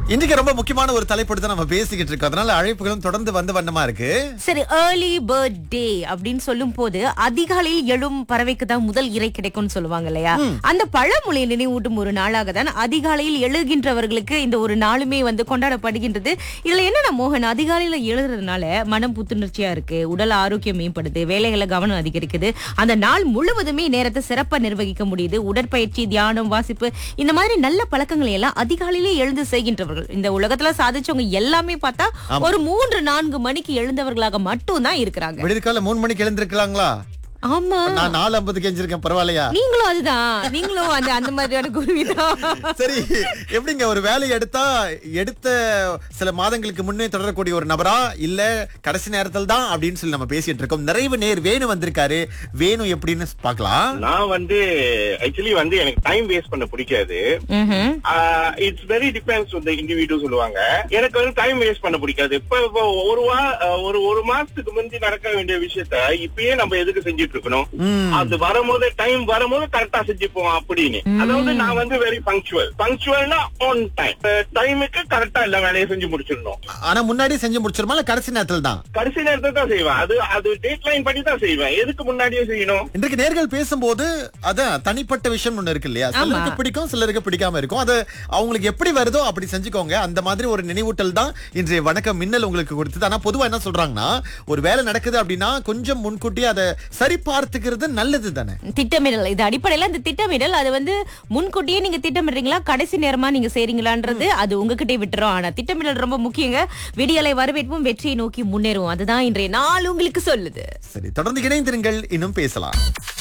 இன்றைக்கு ரொம்ப முக்கியமான ஒரு தலைப்பு தான் நம்ம பேசிக்கிட்டு இருக்கோம் அதனால அழைப்புகளும் தொடர்ந்து வந்த வண்ணமா இருக்கு சரி ஏர்லி பர்த்டே அப்படின்னு சொல்லும் போது அதிகாலையில் எழும் பறவைக்கு தான் முதல் இறை கிடைக்கும்னு சொல்லுவாங்க இல்லையா அந்த பழமொழியை நினைவூட்டும் ஒரு நாளாக தான் அதிகாலையில் எழுகின்றவர்களுக்கு இந்த ஒரு நாளுமே வந்து கொண்டாடப்படுகின்றது இதுல என்னன்னா மோகன் அதிகாலையில எழுதுறதுனால மனம் புத்துணர்ச்சியா இருக்கு உடல் ஆரோக்கியம் மேம்படுது வேலைகளை கவனம் அதிகரிக்குது அந்த நாள் முழுவதுமே நேரத்தை சிறப்பா நிர்வகிக்க முடியுது உடற்பயிற்சி தியானம் வாசிப்பு இந்த மாதிரி நல்ல பழக்கங்களை எல்லாம் அதிகாலையிலே எழுந்து செய்கின்றவர்கள் இந்த உலகத்துல சாதிச்சவங்க எல்லாமே பார்த்தா ஒரு மூன்று நான்கு மணிக்கு எழுந்தவர்களாக மட்டும் தான் இருக்கிறாங்க விடியற்கால மூணு மணிக்கு எழுந்திருக்கலாங்களா ஆமா நான் நாலு ஐம்பதுக்கு எஞ்சிருக்கேன் பரவாயில்லையா நீங்களும் அதுதான் நீங்களும் அந்த அந்த மாதிரியான குருவிதான் சரி எப்படிங்க ஒரு வேலையை எடுத்தா எடுத்த சில மாதங்களுக்கு முன்னே தொடரக்கூடிய ஒரு நபரா இல்ல கடைசி நேரத்தில் தான் அப்படின்னு சொல்லி நம்ம பேசிட்டு இருக்கோம் நிறைவு நேர் வேணு வந்திருக்காரு வேணு எப்படின்னு பார்க்கலாம் நான் வந்து ஆக்சுவலி வந்து எனக்கு டைம் வேஸ்ட் பண்ண பிடிக்காது ம்ஹும். இட்ஸ் வெரி டிபெண்ட்ஸ் இந்த இண்டிவிஜுவல் சொல்லுவாங்க எனக்கு வந்து டைம் வேஸ்ட் பண்ண பிடிக்காது இப்ப இப்ப ஒரு வா அஹ், ஒரு ஒரு மாசத்துக்கு முந்தி நடக்க வேண்டிய விஷயத்த இப்பயே நம்ம எதுக்கு செஞ்சுட்டு இருக்கணும் அது வரும்போது டைம் வரும்போது கரெக்டா செஞ்சுப்போம் அப்படின்னு அதாவது நான் வந்து வெரி பங்க்சுவல் பங்க்சுவல்னா ஆன் டைம் டைமுக்கு கரெக்டா எல்லா வேலையும் செஞ்சு முடிச்சிடணும் ஆனா முன்னாடி செஞ்சு முடிச்சிருமா இல்ல கடைசி நேரத்தில் தான் கடைசி நேரத்தை தான் செய்வேன் அது அது டேட் லைன் படி தான் செய்வேன் எதுக்கு முன்னாடியே செய்யணும் இன்றைக்கு நேர்கள் பேசும்போது அதான் தனிப்பட்ட விஷயம் ஒண்ணு இருக்கு இல்லையா சிலருக்கு பிடிக்கும் சிலருக்கு பிடிக்காம இருக்கும் அது அவங்களுக்கு எப்படி வருதோ அப்படி செஞ்சுக்கோங்க அந்த மாதிரி ஒரு நினைவூட்டல் தான் இன்றைய வணக்கம் மின்னல் உங்களுக்கு கொடுத்தது ஆனா பொதுவா என்ன சொல்றாங்கன்னா ஒரு வேலை நடக்குது அப்படின்னா கொஞ்சம் முன்கூட்டியே அதை சரி பார்த்துக்கிறது நல்லது தானே திட்டமிடல் இது அடிப்படையில இந்த திட்டமிடல் அது வந்து முன்கூட்டியே நீங்க திட்டமிடுறீங்களா கடைசி நேரமா நீங்க செய்றீங்களான்றது அது உங்ககிட்டே விட்டுரும் ஆனா திட்டமிடல் ரொம்ப முக்கியங்க விடியலை வரவேற்பும் வெற்றியை நோக்கி முன்னேறுவோம் அதுதான் இன்றைய நாள் உங்களுக்கு சொல்லுது சரி தொடர்ந்து இணைந்திருங்கள் இன்னும் பேசலாம்